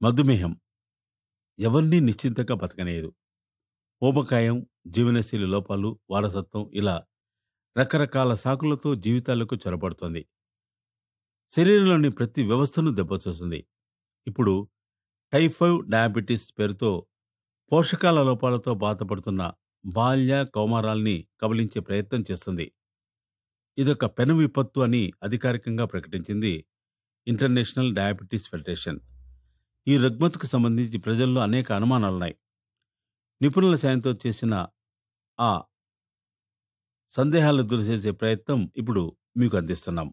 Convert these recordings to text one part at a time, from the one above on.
మధుమేహం ఎవరినీ నిశ్చింతగా బతకనేయదు ఊబకాయం జీవనశైలి లోపాలు వారసత్వం ఇలా రకరకాల సాకులతో జీవితాలకు చొరబడుతోంది శరీరంలోని ప్రతి వ్యవస్థను దెబ్బతీస్తుంది ఇప్పుడు టైప్ ఫైవ్ డయాబెటీస్ పేరుతో పోషకాల లోపాలతో బాధపడుతున్న బాల్య కౌమారాల్ని కబలించే ప్రయత్నం చేస్తుంది ఇదొక పెను విపత్తు అని అధికారికంగా ప్రకటించింది ఇంటర్నేషనల్ డయాబెటీస్ ఫెడరేషన్ ఈ రుగ్మతకు సంబంధించి ప్రజల్లో అనేక అనుమానాలున్నాయి నిపుణుల సాయంతో చేసిన ఆ సందేహాలు దూరం చేసే ప్రయత్నం ఇప్పుడు మీకు అందిస్తున్నాం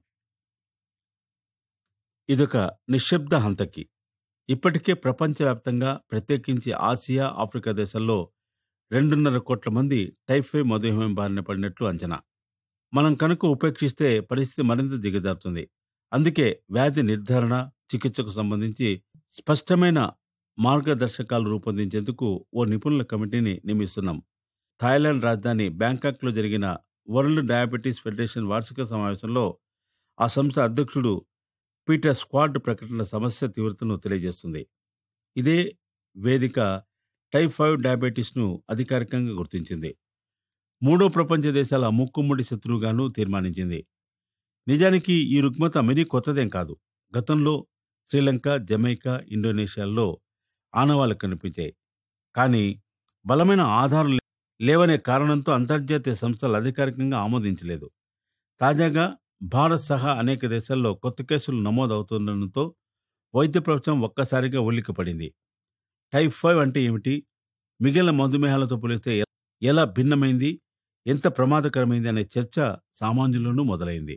ఇదొక నిశ్శబ్ద హంతకి ఇప్పటికే ప్రపంచవ్యాప్తంగా ప్రత్యేకించి ఆసియా ఆఫ్రికా దేశాల్లో రెండున్నర కోట్ల మంది టైప్ ఫైవ్ మధుమేహం బారిన పడినట్లు అంచనా మనం కనుక ఉపేక్షిస్తే పరిస్థితి మరింత దిగజారుతుంది అందుకే వ్యాధి నిర్ధారణ చికిత్సకు సంబంధించి స్పష్టమైన మార్గదర్శకాలు రూపొందించేందుకు ఓ నిపుణుల కమిటీని నియమిస్తున్నాం థాయిలాండ్ రాజధాని బ్యాంకాక్లో జరిగిన వరల్డ్ డయాబెటీస్ ఫెడరేషన్ వార్షిక సమావేశంలో ఆ సంస్థ అధ్యక్షుడు పీటర్ స్క్వాడ్ ప్రకటన సమస్య తీవ్రతను తెలియజేస్తుంది ఇదే వేదిక టైప్ ఫైవ్ డయాబెటీస్ను అధికారికంగా గుర్తించింది మూడో ప్రపంచ దేశాల ముక్కుమ్మడి శత్రువుగాను తీర్మానించింది నిజానికి ఈ రుగ్మత మరీ కొత్తదేం కాదు గతంలో శ్రీలంక జమైకా ఇండోనేషియాల్లో ఆనవాళ్లు కనిపించాయి కానీ బలమైన ఆధారం లే- లేవనే కారణంతో అంతర్జాతీయ సంస్థలు అధికారికంగా ఆమోదించలేదు తాజాగా భారత్ సహా అనేక దేశాల్లో కొత్త కేసులు నమోదవుతుండటంతో వైద్య ప్రపంచం ఒక్కసారిగా ఉలిక్కిపడింది టైప్ ఫైవ్ అంటే ఏమిటి మిగిలిన మధుమేహాలతో పోలిస్తే ఎ- ఎలా భిన్నమైంది ఎంత ప్రమాదకరమైంది అనే చర్చ సామాన్యులను మొదలైంది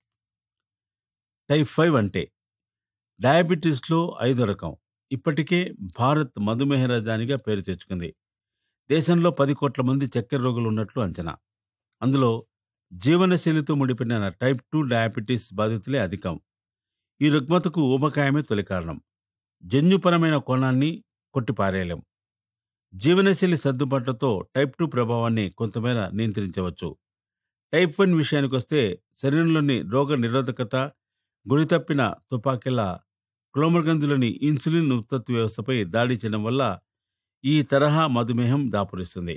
టైప్ ఫైవ్ అంటే డయాబెటీస్లో ఐదో రకం ఇప్పటికే భారత్ మధుమేహ రాజధానిగా పేరు తెచ్చుకుంది దేశంలో పది కోట్ల మంది చక్కెర రోగులు ఉన్నట్లు అంచనా అందులో జీవనశైలితో ముడిపడిన టైప్ టూ డయాబెటీస్ బాధితులే అధికం ఈ రుగ్మతకు ఊబకాయమే తొలి కారణం జన్యుపరమైన కోణాన్ని కొట్టిపారేయలేం జీవనశైలి సర్దుబాట్లతో టైప్ టూ ప్రభావాన్ని కొంతమేర నియంత్రించవచ్చు టైప్ వన్ విషయానికి వస్తే శరీరంలోని రోగ నిరోధకత గురితప్పిన తుపాకీల క్లోమర్గంధులోని ఇన్సులిన్ ఉత్పత్తి వ్యవస్థపై దాడి చేయడం వల్ల ఈ తరహా మధుమేహం దాపురిస్తుంది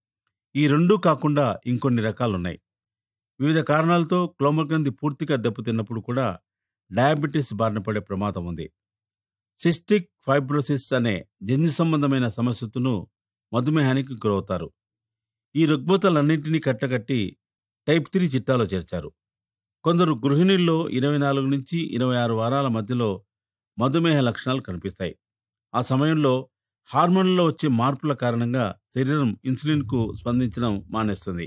ఈ రెండూ కాకుండా ఇంకొన్ని రకాలున్నాయి వివిధ కారణాలతో క్లోమర్గంధి పూర్తిగా దెబ్బతిన్నప్పుడు కూడా డయాబెటీస్ బారిన పడే ప్రమాదం ఉంది సిస్టిక్ ఫైబ్రోసిస్ అనే జన్యు సంబంధమైన సమస్యను మధుమేహానికి గురవుతారు ఈ రుగ్మతలన్నింటినీ కట్టగట్టి టైప్ త్రీ చిట్టాలో చేర్చారు కొందరు గృహిణుల్లో ఇరవై నాలుగు నుంచి ఇరవై ఆరు వారాల మధ్యలో మధుమేహ లక్షణాలు కనిపిస్తాయి ఆ సమయంలో హార్మోన్లలో వచ్చే మార్పుల కారణంగా శరీరం ఇన్సులిన్కు స్పందించడం మానేస్తుంది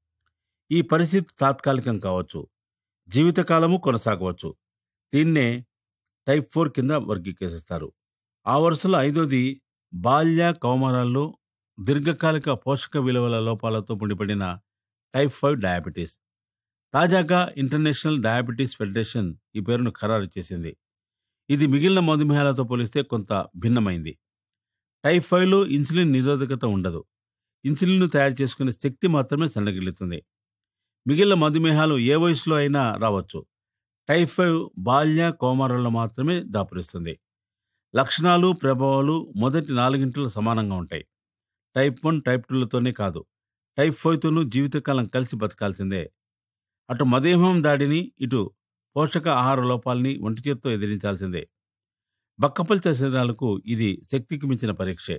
ఈ పరిస్థితి తాత్కాలికం కావచ్చు జీవితకాలము కొనసాగవచ్చు దీన్నే టైప్ ఫోర్ కింద వర్గీకరిస్తారు ఆ వరుసలో ఐదోది బాల్య కౌమారాల్లో దీర్ఘకాలిక పోషక విలువల లోపాలతో ముడిపడిన టైప్ ఫైవ్ డయాబెటీస్ తాజాగా ఇంటర్నేషనల్ డయాబెటీస్ ఫెడరేషన్ ఈ పేరును ఖరారు చేసింది ఇది మిగిలిన మధుమేహాలతో పోలిస్తే కొంత భిన్నమైంది టైప్ ఫైవ్లో ఇన్సులిన్ నిరోధకత ఉండదు ఇన్సులిన్ను తయారు చేసుకునే శక్తి మాత్రమే సన్నగిల్లుతుంది మిగిలిన మధుమేహాలు ఏ వయసులో అయినా రావచ్చు టైప్ ఫైవ్ బాల్య కోమారంలో మాత్రమే దాపురిస్తుంది లక్షణాలు ప్రభావాలు మొదటి నాలుగింటిలో సమానంగా ఉంటాయి టైప్ వన్ టైప్ టూలతోనే కాదు టైప్ ఫైవ్తోనూ జీవితకాలం కలిసి బతకాల్సిందే అటు మధుమేహం దాడిని ఇటు పోషక ఆహార లోపాలని ఒంటి చేత్తో ఎదిరించాల్సిందే బక్కపల్చ శరీరాలకు ఇది శక్తికి మించిన పరీక్షే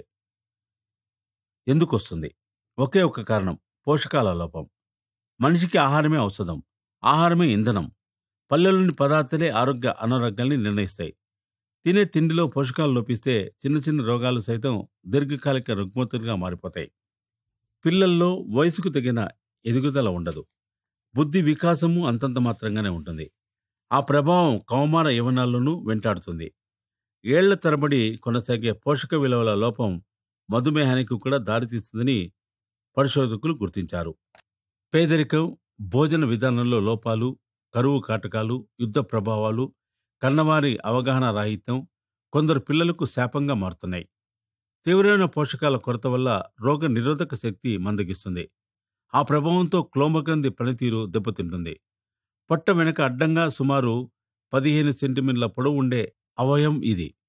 ఎందుకు వస్తుంది ఒకే ఒక కారణం పోషకాల లోపం మనిషికి ఆహారమే ఔషధం ఆహారమే ఇంధనం పల్లెల్లోని పదార్థాలే ఆరోగ్య అనారోగ్యాల్ని నిర్ణయిస్తాయి తినే తిండిలో పోషకాలు లోపిస్తే చిన్న చిన్న రోగాలు సైతం దీర్ఘకాలిక రుగ్మతులుగా మారిపోతాయి పిల్లల్లో వయసుకు తగిన ఎదుగుదల ఉండదు బుద్ధి వికాసము అంతంత మాత్రంగానే ఉంటుంది ఆ ప్రభావం కౌమార యవనాల్లోనూ వెంటాడుతుంది ఏళ్ల తరబడి కొనసాగే పోషక విలువల లోపం మధుమేహానికి కూడా దారితీస్తుందని పరిశోధకులు గుర్తించారు పేదరికం భోజన విధానంలో లోపాలు కరువు కాటకాలు యుద్ధ ప్రభావాలు కన్నవారి అవగాహన రాహిత్యం కొందరు పిల్లలకు శాపంగా మారుతున్నాయి తీవ్రమైన పోషకాల కొరత వల్ల రోగ నిరోధక శక్తి మందగిస్తుంది ఆ ప్రభావంతో క్లోమగ్రంథి పనితీరు దెబ్బతింటుంది పొట్ట వెనక అడ్డంగా సుమారు పదిహేను సెంటీమీటర్ల పొడవు ఉండే అవయం ఇది